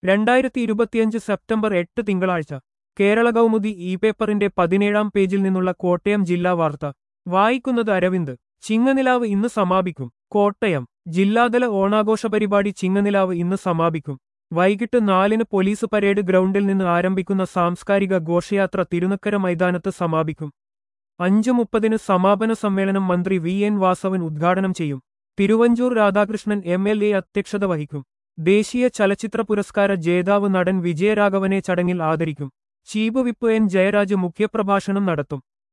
രണ്ടായിരത്തി ഇരുപത്തിയഞ്ച് സെപ്റ്റംബർ എട്ട് തിങ്കളാഴ്ച കേരള കൗമുദി ഇ പേപ്പറിന്റെ പതിനേഴാം പേജിൽ നിന്നുള്ള കോട്ടയം ജില്ലാ വാർത്ത വായിക്കുന്നത് അരവിന്ദ് ചിങ്ങനിലാവ് ഇന്ന് സമാപിക്കും കോട്ടയം ജില്ലാതല ഓണാഘോഷ പരിപാടി ചിങ്ങനിലാവ് ഇന്ന് സമാപിക്കും വൈകിട്ട് നാലിന് പോലീസ് പരേഡ് ഗ്രൗണ്ടിൽ നിന്ന് ആരംഭിക്കുന്ന സാംസ്കാരിക ഘോഷയാത്ര തിരുനക്കര മൈതാനത്ത് സമാപിക്കും അഞ്ചു മുപ്പതിന് സമാപന സമ്മേളനം മന്ത്രി വി എൻ വാസവൻ ഉദ്ഘാടനം ചെയ്യും Thiruvanchoor Radhakrishnan M L A അധ്യക്ഷത വഹിക്കും ദേശീയ ചലച്ചിത്ര പുരസ്കാര ജേതാവ് നടൻ വിജയരാഘവനെ ചടങ്ങിൽ ആദരിക്കും ചീഫ് വിപ്പ് എൻ ജയരാജ് മുഖ്യപ്രഭാഷണം നടത്തും